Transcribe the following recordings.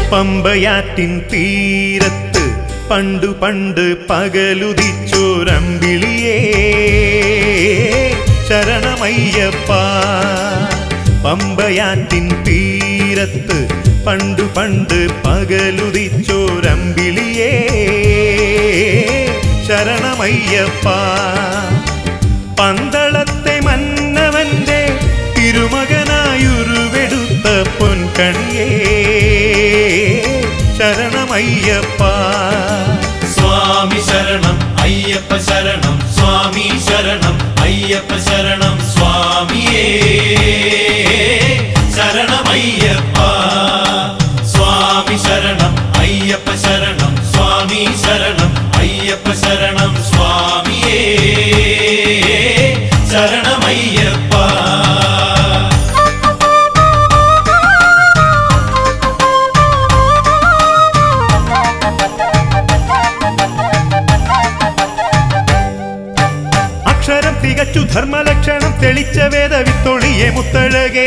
പമ്പയാറ്റിൻ തീരത്ത് പണ്ടു പണ്ട് പകലുദിച്ചോരമ്പിളിയേ ശരണമയ്യപ്പ പമ്പയാറ്റിൻ തീരത്ത് പണ്ടു പണ്ട് പകലുദിച്ചോരമ്പിളിയേ ശരണമയ്യപ്പ പന്തളത്തെ മന്നവന്റെ തിരുമകനായുരുവെടുത്ത പൊൻകണിയേ ശരണമയ്യപ്പ സ്വാമി ശരണം അയ്യപ്പ ശരണം സ്വാമി ശരണം അയ്യപ്പ ശരണം സ്വാമിയേ ശരണമയ്യപ്പ സ്വാമി ശരണം അയ്യപ്പ ശരണം സ്വാമി ശരണം അയ്യപ്പ ശരണം സ്വാമിയേ ശരണമയ്യപ്പ അക്ഷരം തികച്ചു ധർമ്മലക്ഷണം തെളിച്ച വേദവിത്തൊളിയെ മുത്തഴകേ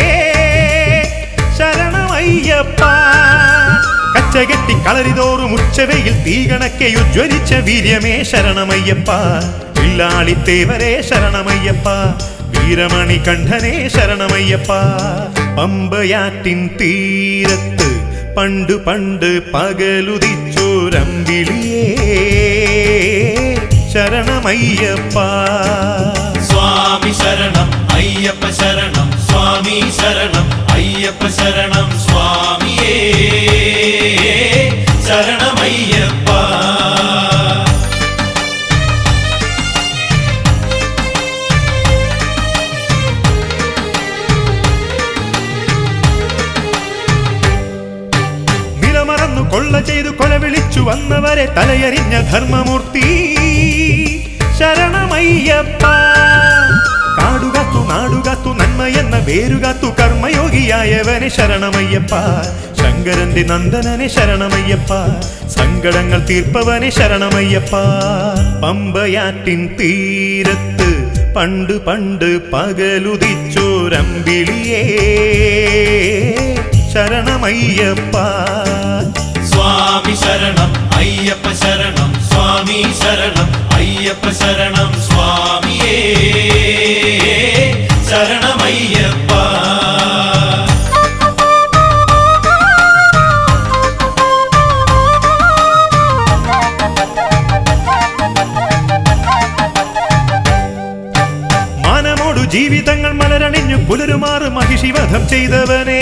ശരണമയ്യപ്പ കച്ചകെട്ടി കളരിതോറും ഉച്ചവയിൽ തീകണക്കെ ഉജ്വലിച്ച വീര്യമേ ശരണമയ്യപ്പ വില്ലാളിത്തേവരേ ശരണമയ്യപ്പ വീരമണി കണ്ഠനേ ശരണമയ്യപ്പ പമ്പയാറ്റിൻ തീരത്ത് പണ്ടു പണ്ട് പകലുദിച്ചോരമ്പിളിയേ ശരണമയ്യപ്പ സ്വാമി ശരണം അയ്യപ്പ ശരണം സ്വാമി ശരണം അയ്യപ്പ ശരണം സ്വാമിയേ ശരണമയ്യപ്പ നിലമറന്നു കൊള്ള ചെയ്തു കൊല വിളിച്ചു വന്നവരെ തലയറിഞ്ഞ ധർമ്മമൂർത്തി ശരണമയ്യപ്പ കാടുകാത്തു നാടുകാത്തു നന്മയെന്ന വേരുകാത്തു കർമ്മയോഗിയായവനെ ശരണമയ്യപ്പ ശങ്കരന്റെ നന്ദനനെ ശരണമയ്യപ്പ സങ്കടങ്ങൾ തീർപ്പവനെ ശരണമയ്യപ്പ പമ്പയാറ്റിൻ തീരത്ത് പണ്ട് പണ്ട് പകലുദിച്ചോരമ്പിളിയേ ശരണമയ്യപ്പ സ്വാമി ശരണം അയ്യപ്പ ശരണം സ്വാമി ശരണം അയ്യപ്പ ശരണം സ്വാമിയേ ശരണമയ്യപ്പ മാനമോടു ജീവിതങ്ങൾ മലരണിഞ്ഞു പുലരുമാറ് മഹിഷിവധം ചെയ്തവനേ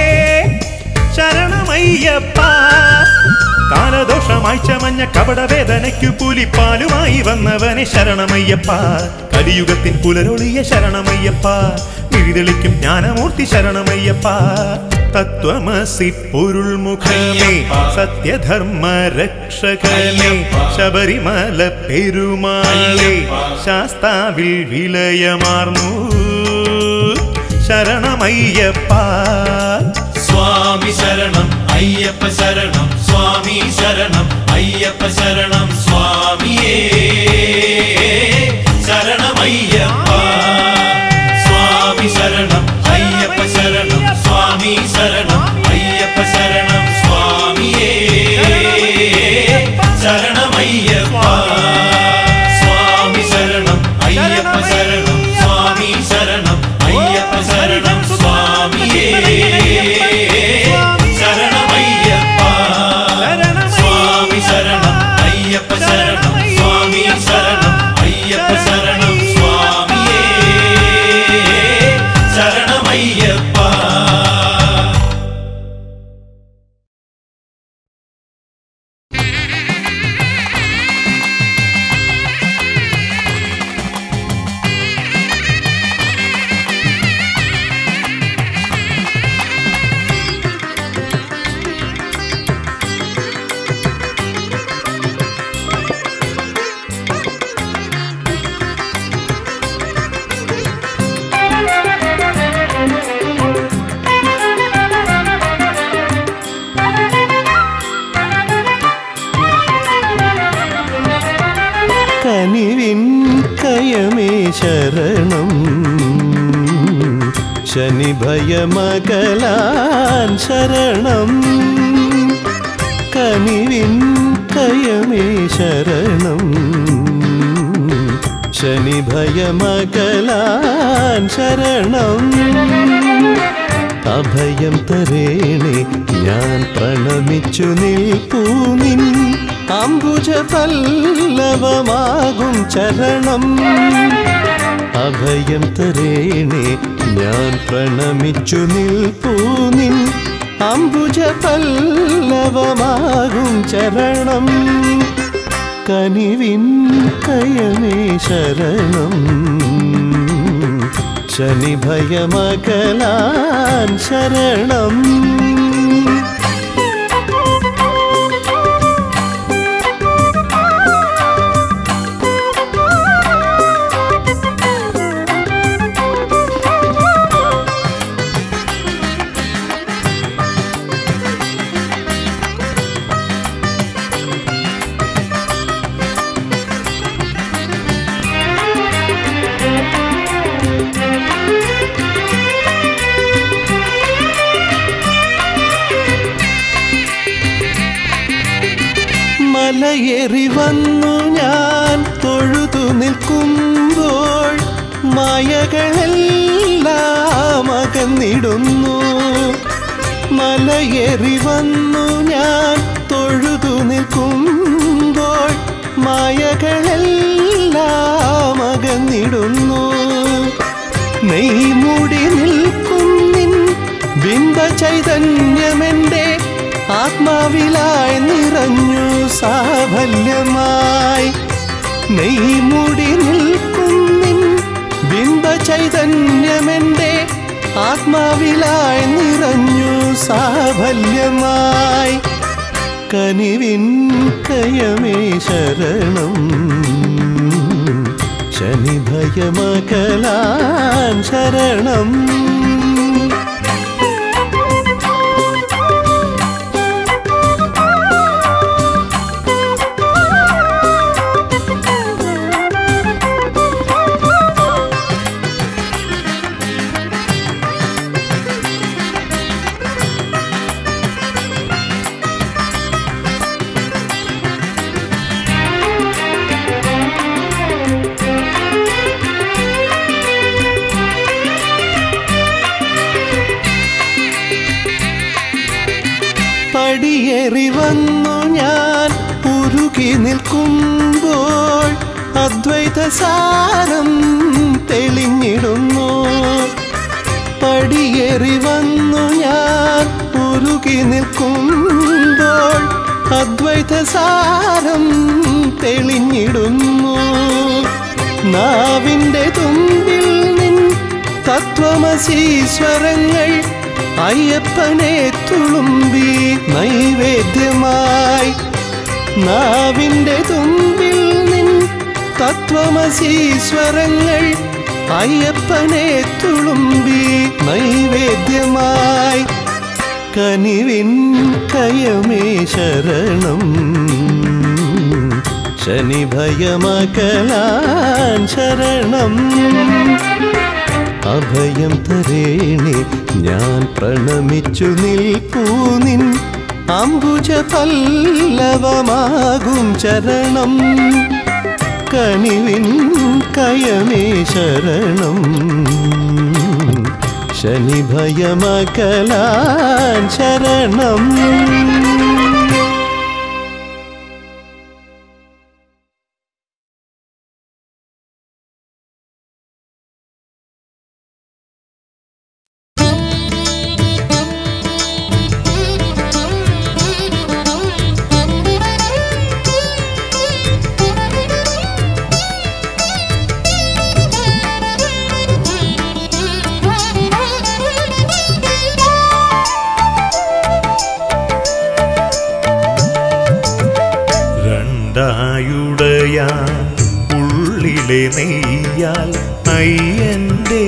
ശരണമയ്യപ്പ കാലദോഷമായി ചമഞ്ഞ കപടവേദനയ്ക്കു പുലിപ്പാലുമായി വന്നവനെ ശരണമയ്യപ്പ കലിയുഗത്തിൻ പുലരൊളിയ ശരണമയ്യപ്പ വിഴിതെളിക്കും ജ്ഞാനമൂർത്തി ശരണമയ്യപ്പ തത്വമസി പൊരുൾമുഖമേ സത്യധർമ്മ രക്ഷകനേ ശബരിമല പെരുമാളേ ശാസ്താവിൽ വിലയമാർന്നു ശരണമയ്യപ്പ സ്വാമി ശരണം അയ്യപ്പ ശരണം സ്വാമി ശരണം അയ്യപ്പ ശരണം സ്വാമിയേ ശരണമയ്യപ്പ സ്വാമി ശരണം അയ്യപ്പ ശരണം സ്വാമി ശരണം അയ്യപ്പ ശരണം സ്വാമിയേ ശരണമയ്യപ്പ സ്വാമി ശരണം അയ്യപ്പ ശരണം സ്വാമി ശരണം അയ്യപ്പ ശരണം സ്വാമിയേ ശരണമയ്യപ്പ സ്വാമി ശരണം അയ്യപ്പ ശരണം സ്വാമി ശരണം അയ്യപ്പ ശരണം സ്വാമിയേ ശരണമയ്യപ്പ കനിവിൻ കയമേ ശരണം ശനിഭയമകലാൻ ശരണം കനിവിൻ കയമേ ശരണം ശനിഭയമകലാൻ ശരണം അഭയം തരേണേ ഞാൻ പ്രണമിച്ചു നിൽപ്പൂ നിൻ അംബുജ പല്ലവമാകും ചരണം അഭയം തരേണേ ഞാൻ പ്രണമിച്ചു നിൽപ്പൂ നിൻ അംബുജ പല്ലവമാകും ചരണം കനിവിൻ കയമേ ശരണം ശനിഭയമകലാൻ ശരണം മലയേറി വന്നു ഞാൻ തൊഴുതു നിൽക്കുമ്പോൾ മായകളെല്ലാം അകന്നിടുന്നു മലയേറി വന്നു ഞാൻ തൊഴുതു നിൽക്കുമ്പോൾ മായകളെല്ലാം അകന്നിടുന്നു നെയ്മുടി നിൽക്കും നിൻ ബിംബ ചൈതന്യമെന്റെ ആത്മാവിലായി നിറഞ്ഞു സാഫല്യമായി നെയ്മുടി നിൽക്കും നിൻ ബിംബ ചൈതന്യമെന്റെ ആത്മാവിലായി നിറഞ്ഞു സാഫല്യമായി കനിവിൻ കയമേ ശരണം ശനിഭയമകലാൻ ശരണം പടിയേറി വന്നു ഞാൻ ഉരുകി നിൽക്കുമ്പോൾ അദ്വൈത സാരം തെളിഞ്ഞിടുന്നു പടിയേറി വന്നു ഞാൻ ഉരുകി നിൽക്കുമ്പോൾ അദ്വൈത സാരം തെളിഞ്ഞിടുന്നു നാവിൻ്റെ തുമ്പിൽ നിൻ തത്വമസീശ്വരങ്ങൾ അയ്യപ്പനെ തുളുമ്പി നൈവേദ്യമായി നാവിൻ്റെ തുമ്പിൽ നിൻ തത്വമസീശ്വരങ്ങൾ അയ്യപ്പനെ തുളുമ്പി നൈവേദ്യമായി കനിവിൻ കയമേ ശരണം ശനിഭയമകലാൻ ശരണം അഭയം തരേണേ ഞാൻ പ്രണമിച്ചു നിൽപ്പൂ നിൻ അംബുജ പല്ലവമാകും ചരണം കനിവിൻ കയമേ ശരണം ശനിഭയമകലാൻ ശരണം രണ്ടായുടയ ഉള്ളിലെ നെയ്യാൽ അയ്യന്റെ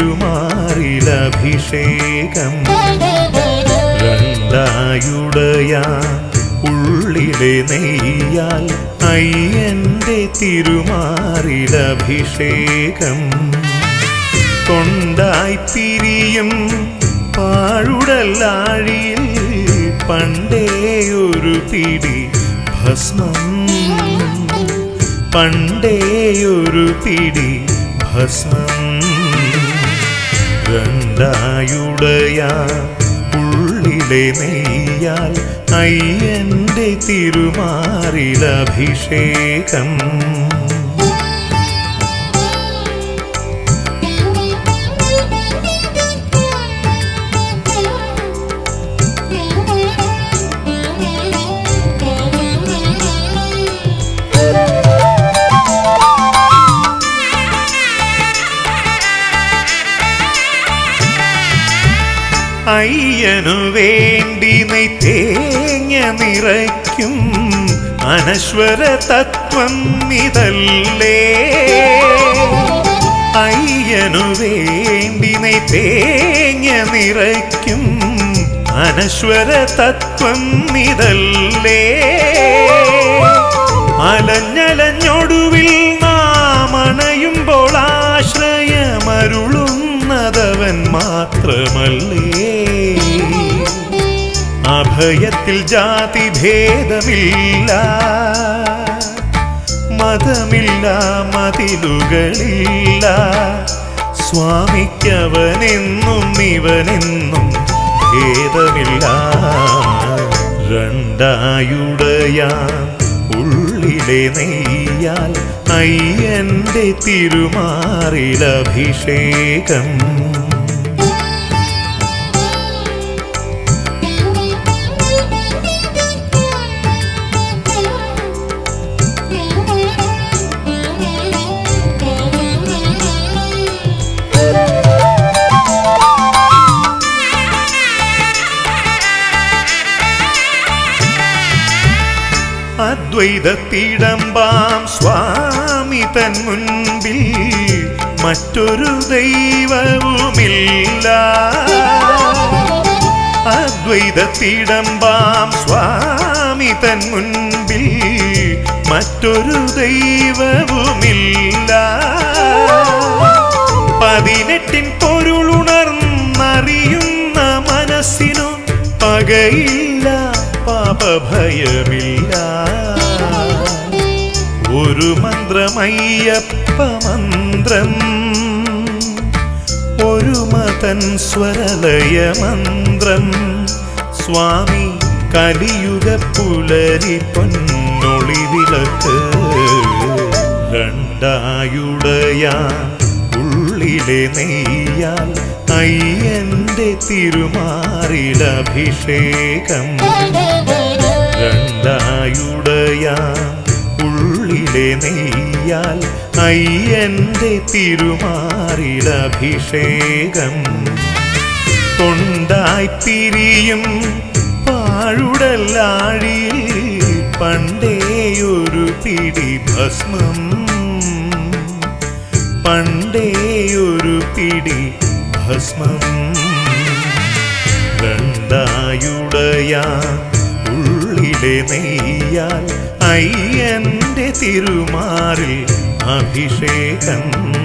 തിരുമാറിലഭിഷേകം രണ്ടായുടയ ഉള്ളിലെ നെയ്യാൽ അയ്യന്റെ തിരുമാറിലഭിഷേകം കൊണ്ടായി പിരിയും പാഴുടലാഴിയിൽ പണ്ടേയൊരു പിടി ഭസ്മം പണ്ടേയൊരു പിടി ഭസ്മം രണ്ടായുടയ ഉള്ളിലെ നെയ്യാൽ അയ്യന്റെ തിരുമാറിലഭിഷേകം അയ്യനു വേണ്ടി നെയ് തേങ്ങ നിറയ്ക്കും അനശ്വര തത്വം ഇതല്ലേ അയ്യനു വേണ്ടി നെയ് തേങ്ങ നിറയ്ക്കും അനശ്വര തത്വം ഇതല്ലേ അലഞ്ഞലഞ്ഞൊടുവിൽ നാം അണയുമ്പോൾ ആശ്രയമരുളുന്നതവൻ മാത്രമല്ലേ അഭയത്തിൽ ജാതി ഭേദമില്ല മതമില്ല മതിലുകളില്ല സ്വാമിക്കവനെന്നും ഇവനെന്നും ഭേദമില്ല രണ്ടായുടയാൻ ഉള്ളിലെ നെയ്യാൽ അയ്യന്റെ തിരുമാറിലഭിഷേകം അദ്വൈതത്തിടമ്പാം സ്വാമി തൻ മുൻപിൽ മറ്റൊരു ദൈവവുമില്ല അദ്വൈതത്തിടമ്പാം സ്വാമി തൻ മുൻപിൽ മറ്റൊരു ദൈവവുമില്ല പതിനെട്ടിൻ പൊരുളുണർന്നറിയുന്ന മനസ്സിനു പകയില്ല പാപഭയമില്ല ഒരു മന്ത്രമയ്യപ്പ മന്ത്രം ഒരു മതൻ സ്വരലയ മന്ത്രം സ്വാമി കലിയുഗ പുലരി പൊന്നൊളി വിളക്ക് രണ്ടായുടയാ ഉള്ളിലെ നെയ്യാൽ അയ്യന്റെ തിരുമാറിലഭിഷേകം രണ്ടായുടയാ ഉള്ളിലെ നെയ്യാൽ അയ്യന്റെ തിരുമാറിലഭിഷേകം കൊണ്ടായി പിരിയും പാഴുടലാഴിയിൽ പണ്ടേയൊരു പിടി ഭസ്മം പണ്ടേയൊരു പിടി ഭസ്മം രണ്ടായുടയാ ഉള്ളിലെ നെയ്യാൽ അയ്യന്റെ തിരുമാറിൽ അഭിഷേകം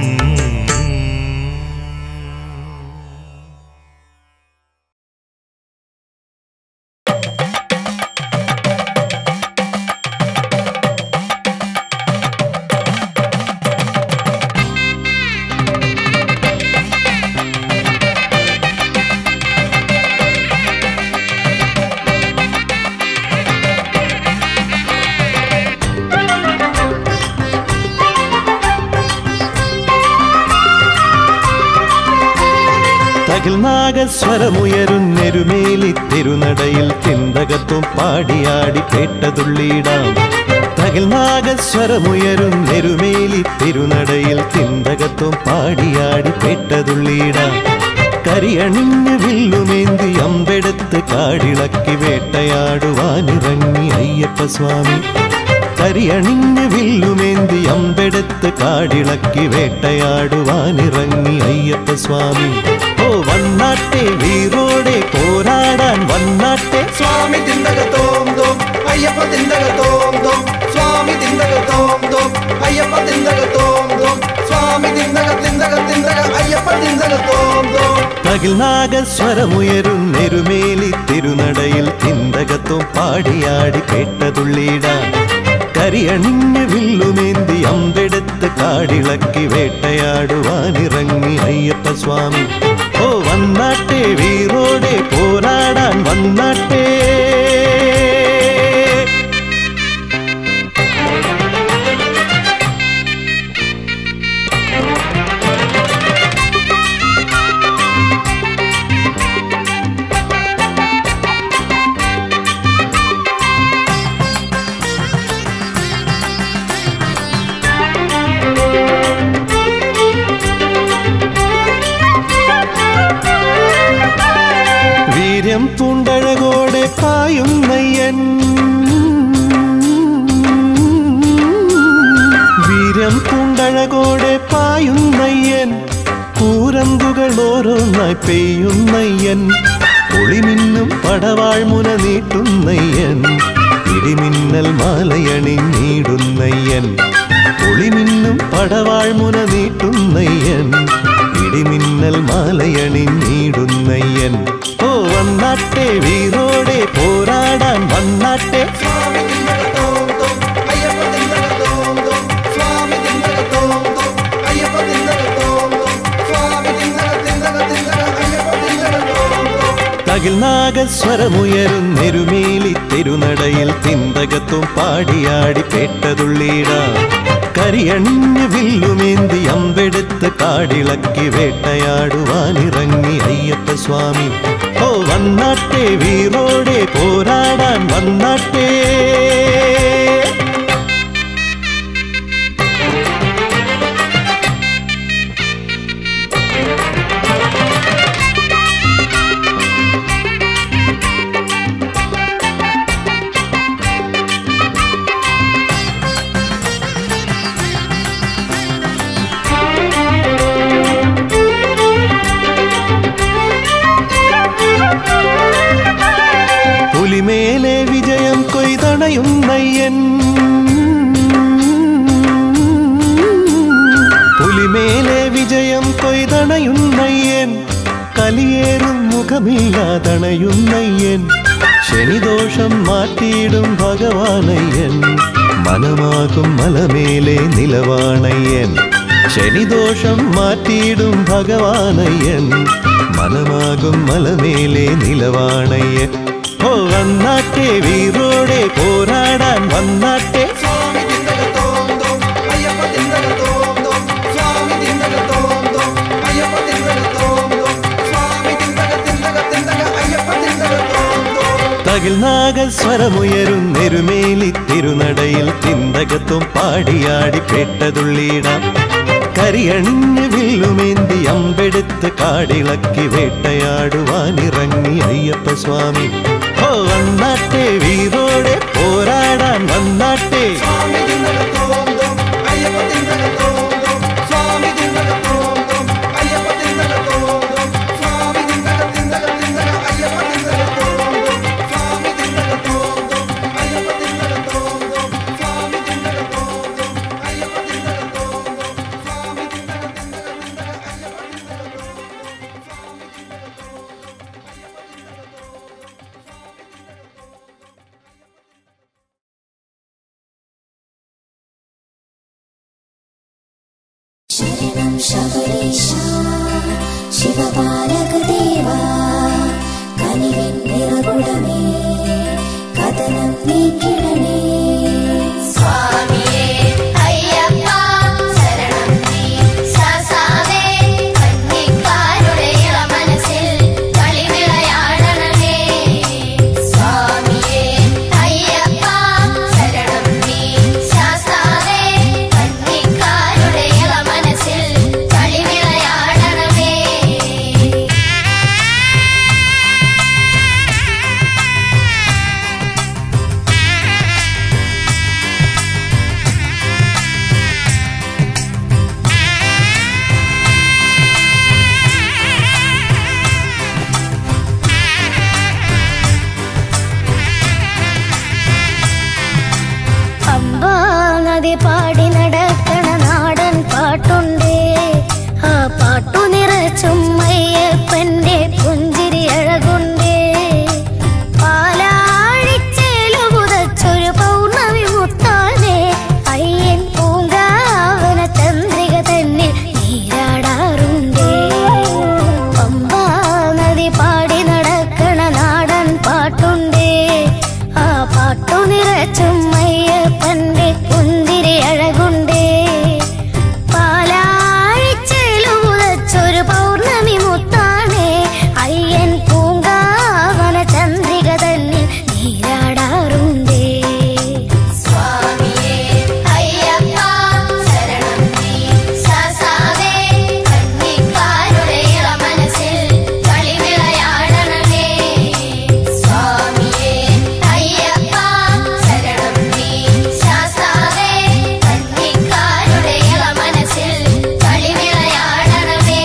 തകിൽ നാഗസ്വരമുയരുന്നെരുമേലി തിരുനടയിൽ തിന്തകത്വം പാടിയാടി പേട്ടതുള്ളിയിടാം തകിൽ നാഗസ്വരമുയരുന്നെരുമേലി തിരുനടയിൽ തിന്തകത്വം പാടിയാടി പേട്ടതുള്ളിയിടാം കരിയണിഞ്ഞ് വില്ലുമേന്തി അമ്പെടുത്ത് കാടിളക്കി വേട്ടയാടുവാനിറങ്ങി അയ്യപ്പ സ്വാമി കരിയണിഞ്ഞ് വില്ലുമേന്തി അമ്പെടുത്ത് കാടിളക്കി വേട്ടയാടുവാനിറങ്ങി അയ്യപ്പ സ്വാമി ഓ വന്നാട്ടെ വീറോടെ പോരാടാൻ വന്നാട്ടെ സ്വാമി തിന്തകത്തോം തോം അയ്യപ്പ തിന്തകത്തോം തോം സ്വാമി തിന്തകത്തോം തോം അയ്യപ്പ തിന്തകത്തോം തോം സ്വാമി തിന്തക തിന്തക തിന്തക അയ്യപ്പ തിന്തകത്തോം തോം തകിൽ നാഗസ്വരമുയരും നെരുമേലി തിരുനടയിൽ തിന്തകത്തും പാടിയാടി കേട്ടതുള്ളിടാൻ കരിയണിഞ്ഞ് വില്ലുമേന്തി അമ്പെടുത്ത് കാടിളക്കി വേട്ടയാടുവാനിറങ്ങി അയ്യപ്പ സ്വാമി ഓ വന്നാട്ടെ വീറോടെ പോരാടാൻ വന്നാട്ടെ വീര്യം പൂണ്ടഴകോടെ പായും നയ്യൻ വീര്യം പൂണ്ടഴകോടെ പായും നയ്യൻ കൂരമ്പുകൾ ഓരോന്നായി പെയ്യും നയ്യൻ ഒളിമിന്നും പടവാഴ്മുന നീട്ടും നയ്യൻ ഇടിമിന്നൽ മാലയണിഞ്ഞിടുന്നയ്യൻ ഒളിമിന്നും പടവാഴ്മുന നീട്ടും നയ്യൻ ഇടിമിന്നൽ മാലയണിഞ്ഞിടുന്നയ്യൻ ഓ വന്നാട്ടെ വീറോടെ പോരാടാൻ വന്നാട്ടെ സ്വാമി തിന്തകത്തോം തോം അയ്യപ്പ തിന്തകത്തോം തോം സ്വാമി തിന്തകത്തോം തോം അയ്യപ്പ തിന്തകത്തോം തോം സ്വാമി തിന്തക തിന്തക തിന്തക അയ്യപ്പ തിന്തകത്തോം തോം തകിൽ നാഗസ്വരമുയരും നെരുമേലി തിരുനടയിൽ തിന്തകത്തും പാടിയാടി കേട്ടതുള്ളിട കരിയണിഞ്ഞ് വില്ലുമേന്തി അമ്പെടുത്ത് കാടിളക്കി വേട്ടയാടുവാനിറങ്ങി അയ്യപ്പ സ്വാമി ഓ വന്നാട്ടെ വീറോടെ പോരാടാൻ വന്നാട്ടെ പുലിമേലെ വിജയം കൊയ്തണയും നയ്യൻ പുലിമേലെ വിജയം കൊയ്തണയും നയ്യൻ കലിയേറും മുഖമില്ലാതണയും നയ്യൻ ശനിദോഷം മാറ്റിയിടും ഭഗവാനയ്യൻ മനമാകും മലമേലെ നിലവാണയ്യൻ ശനിദോഷം മാറ്റിയിടും ഭഗവാനയ്യൻ മനമാകും മലമേലെ നിലവാണയ്യൻ ഓ വന്നാട്ടെ വീറോടെ പോരാടാൻ വന്നാട്ടെ സ്വാമി തിന്തകത്തോം തോം അയ്യപ്പ തിന്തകത്തോം തോം സ്വാമി തിന്തകത്തോം തോം അയ്യപ്പ തിന്തകത്തോം തോം സ്വാമി തിന്തക തിന്തക തിന്തക അയ്യപ്പ തിന്തകത്തോം തോം തകിൽ നാഗസ്വരമുയരും നെരുമേലി തിരുനടയിൽ തിന്തകത്തും പാടിയാടി കേട്ടതുള്ളിടാം കരിയണിഞ്ഞ് വില്ലുമേന്തി അമ്പെടുത്ത് കാടിളക്കി വേട്ടയാടുവാനിറങ്ങി അയ്യപ്പ സ്വാമി ഓ വന്നാട്ടെ വീറോടെ പോരാടാൻ വന്നാട്ടെ സ്വാമി തിന്തകത്തോം തോം അയ്യപ്പ തിന്തകത്തോം തോം സ്വാമി തിന്തകത്തോം തോം അയ്യപ്പ തിന്തകത്തോം തോം സ്വാമി തിന്തക തിന്തക തിന്തക അയ്യപ്പ തിന്തകത്തോം തോം സ്വാമി തിന്തകത്തോം തോം അയ്യപ്പ തിന്തകത്തോം തോം സ്വാമി തിന്തകത്തോം തോം അയ്യപ്പ തിന്തകത്തോം തോം സ്വാമി തിന്തക തിന്തക തിന്തക അയ്യപ്പ തിന്തകത്തോം തോം സ്വാമി തിന്തകത്തോം തോം ശരണം ശബരീശ ശിവപാലകദേവാ കനിവിൻ നിറകുടമേ കഥനം നീക്കിടണേ സ്വാമിയേ അയ്യപ്പ ശരണം നീ സാസാവേ കന്നിക്കാരുടെ മനസ്സിൽ കളിവിളയാടണമേ സ്വാമിയേ അയ്യപ്പ ശരണം നീ സാസാവേ കന്നിക്കാരുടെ മനസ്സിൽ കളിവിളയാടണമേ അമ്പാ നദി പാടി നടക്കണ നാടൻ പാട്ടുണ്ടേ ആ പാട്ടു നിറച്ചും അയ്യപ്പൻ അയ്യപ്പന്റെ പുഞ്ചിരി അഴകുണ്ടേ പാലാഴിച്ചേലുപുതച്ചൊരു പൗർണമി മുത്താനേ അയ്യൻ പൂങ്കാവന ചന്ദ്രിക തന്നെ നീരാടാറുണ്ടേ പമ്പാ നദി പാടി നടക്കണ നാടൻ പാട്ടുണ്ടേ ആ പാട്ടു നിറച്ചും അയ്യപ്പന്റെ പുന്തിരി അഴകുണ്ടേ പാലാഴിച്ചെലുതച്ചൊരു പൗർണമി മുത്താണേ അയ്യൻ പൂങ്കാവന ചന്ദ്രിക തന്നിൽ നീരാടാറുണ്ടേ സ്വാമിയേ അയ്യപ്പ ശരണം നീ ശാസ്താവേ കന്നിക്കാരുടെ ഇളമനസ്സിൽ കളിവിളയാടണമേ സ്വാമിയേ അയ്യപ്പ ശരണം നീ ശാസ്താവേ കന്നിക്കാരുടെ ഇളമനസ്സിൽ കളിവിളയാടണമേ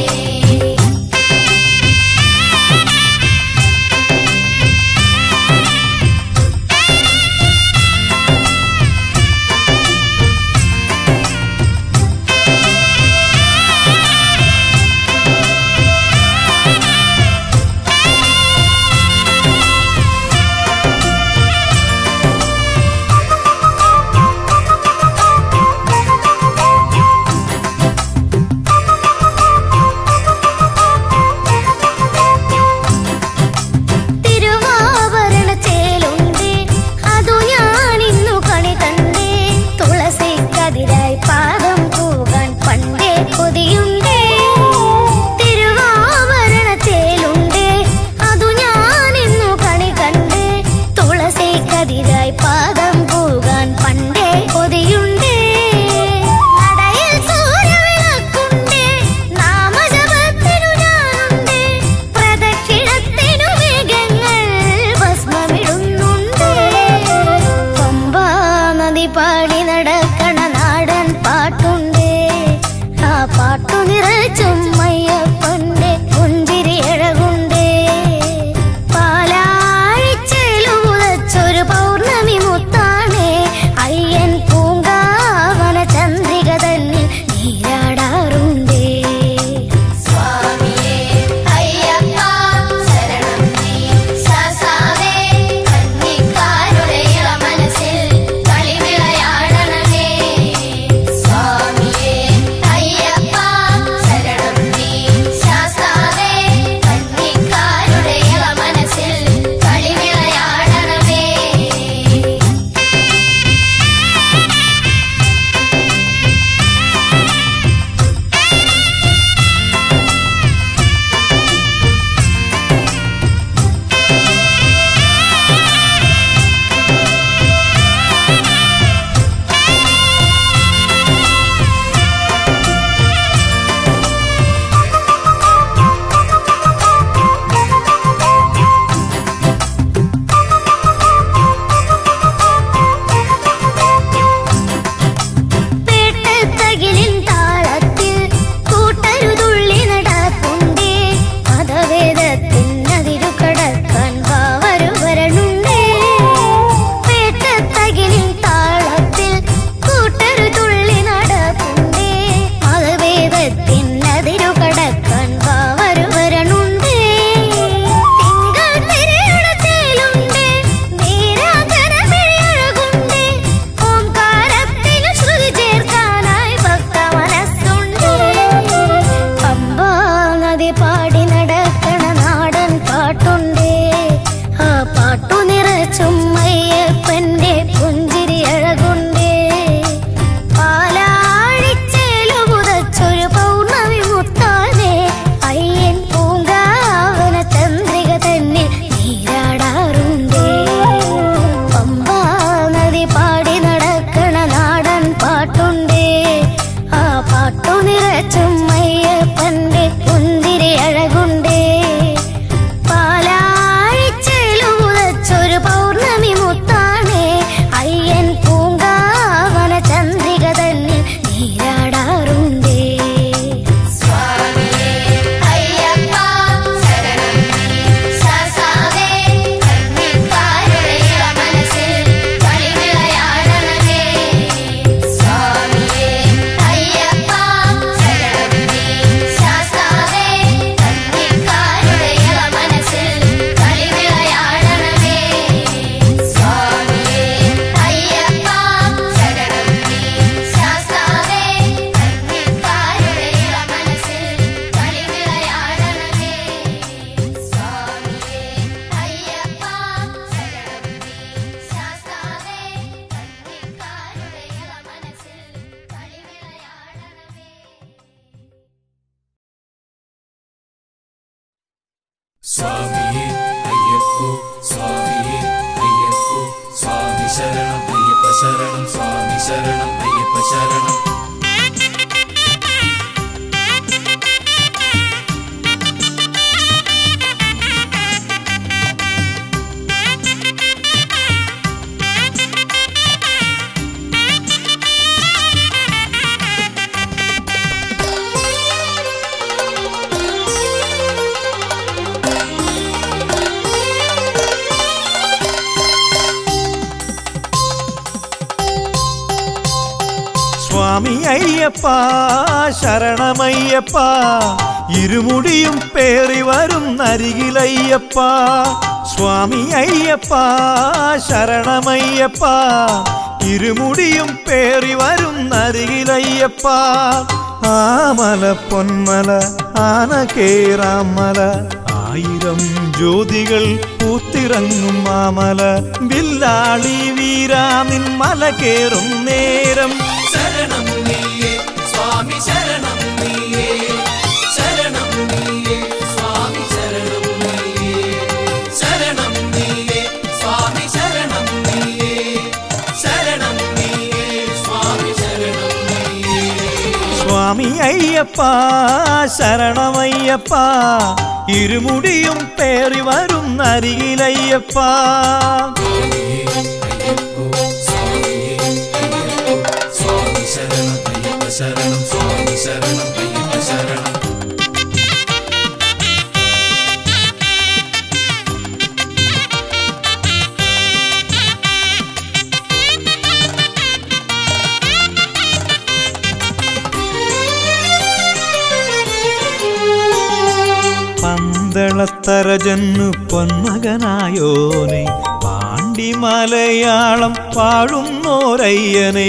തിരുവാഭരണ ചേലുണ്ടേ അതു ഞാനിന്നു കണി കണ്ടേ തുളസി കതിരായി പാദം പോകാൻ പണ്ടേ കൊതിയുണ്ടേ തിരുവാഭരണ ചേലുണ്ടേ അതു ഞാനിന്നു കണി കണ്ടേ തുളസി കതിരായി പാദം പോകാൻ പണ്ടേ കൊതിയുണ്ടേ നടയിൽ സൂര്യവിളക്കുണ്ടേ നാമജപത്തിനു ഞാനുണ്ടേ പ്രദക്ഷിണത്തിനു വേഗങ്ങൾ ഭസ്മമിടുന്നുണ്ടേ പമ്പാ നദി പാടി നടക്കണ നാടൻ പാട്ടുണ്ടേ ആ പാട്ടു നിറച്ചും അയ്യപ്പന്റെ പുഞ്ചിരി അഴകുണ്ടേ പാലാഴിച്ചെലുതച്ചൊരു പൗർണമി മുത്താണേ അയ്യൻ പൂങ്കാവന ചന്ദ്രിക തന്നിൽ നീരാടാറുണ്ടേ സ്വാമിയേ അയ്യപ്പ ശരണം നീ ശാസ്താവേ കന്നിക്കാരുടെ ഇളമനസ്സിൽ കളിവിളയാടണമേ സ്വാമിയേ അയ്യപ്പോ സ്വാമിയേ അയ്യപ്പോ സ്വാമി ശരണം അയ്യപ്പ ശരണം സ്വാമി ശരണം അയ്യപ്പ ശരണം സ്വാമി അയ്യപ്പ ശരണമയ്യപ്പ ഇരുമുടിയും പേറി വരും അരികിലയ്യപ്പ സ്വാമി അയ്യപ്പ ശരണമയ്യപ്പ ഇരുമുടിയും പേറി വരും അരികിലയ്യപ്പ ആമല പൊന്മല ആന കേറാമല ആയിരം ജ്യോതികൾ പൂത്തിറങ്ങും മാമല വില്ലാളി വീരാനിൻ മല കേറും നേരം ശരണം നീയേ സ്വാമി ശരണം നീയേ ശരണം നീയേ സ്വാമി ശരണം നീയേ ശരണം നീയേ സ്വാമി ശരണം നീയേ ശരണം നീയേ സ്വാമി ശരണം നീയേ സ്വാമി അയ്യപ്പ ശരണമയ്യപ്പ ഇരുമുടിയും പേറി വരും അരികിലയ്യപ്പ അയ്യപ്പോ സ്വാമിയേ അയ്യപ്പോ സ്വാമി ശരണം അയ്യപ്പ ശരണം സ്വാമി ശരണം അയ്യപ്പ ശരണം പന്തളത്തരജന്നു പൊന്മകനായോനെ പാണ്ടി മലയാളം പാടുന്നോരയ്യനെ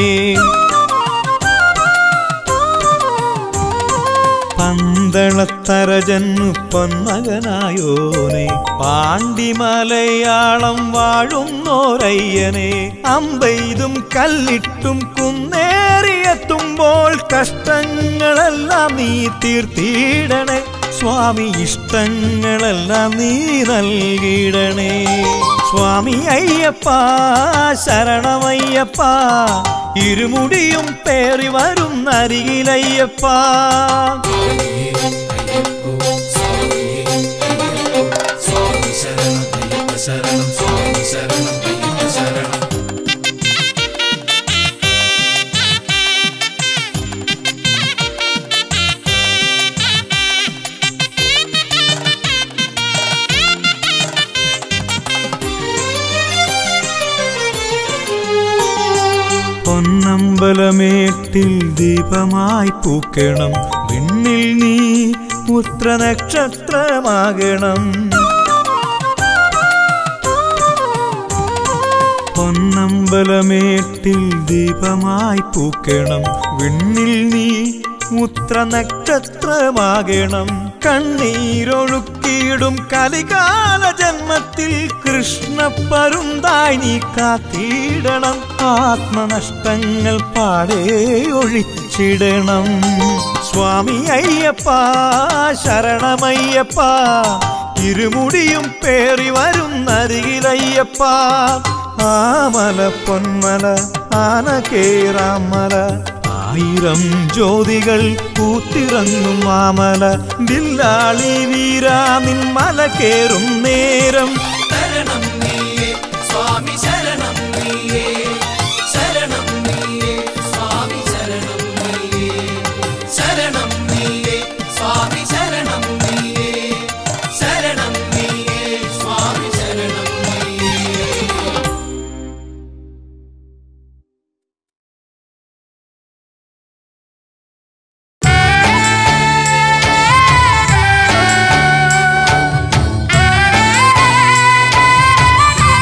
പന്തളത്തരജന്നു പൊന്മകനായോനെ പാണ്ടി മലയാളം വാഴുന്നോരയ്യനെ അമ്പെയ്തും കല്ലിട്ടും കുന്നേറിയെത്തുമ്പോൾ കഷ്ടങ്ങളെല്ലാം നീ തീർത്തിടണേ സ്വാമി ഇഷ്ടങ്ങളെല്ലാം നീ നൽകിടണേ സ്വാമി അയ്യപ്പ ശരണമയ്യപ്പ ഇരുമുടിയും പേറി വരും അരികിലയ്യപ്പ അയ്യപ്പോ സ്വാമിയേ അയ്യപ്പോ സ്വാമി ശരണം അയ്യപ്പ ശരണം സ്വാമി ശരണം അയ്യപ്പ ശരണം പൊന്നമ്പലമേട്ടിൽ ദീപമായി പൂക്കണം വിണ്ണിൽ നീ ഉത്രനക്ഷത്രമാകണം പൊന്നമ്പലമേട്ടിൽ ദീപമായി പൂക്കണം വിണ്ണിൽ നീ ഉത്രനക്ഷത്രമാകണം കണ്ണീരൊഴുക്കിയിടും കലികാല ജന്മത്തിൽ കൃഷ്ണപ്പരുന്തായി നീ കാത്തിടണം ആത്മനഷ്ടങ്ങൾ പാടേ ഒഴിച്ചിടണം സ്വാമി അയ്യപ്പ ശരണമയ്യപ്പ ഇരുമുടിയും പേറി വരും അരികിലയ്യപ്പ ആമല പൊന്മല ആന കേറാമല ആയിരം ജ്യോതികൾ പൂത്തിറങ്ങും മാമല ബില്ലാളി വീരാനിൻ മല കേറും നേരം ശരണം നീയേ സ്വാമി ശരണം നീയേ ശരണം നീയേ സ്വാമി ശരണം നീയേ ശരണം നീയേ സ്വാമി ശരണം നീയേ ശരണം നീയേ സ്വാമി ശരണം നീയേ ആ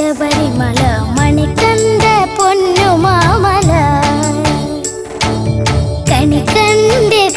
ശബരിമല മണിക്കണ്ട പൊന്നുമാമല കണിക്കണ്ട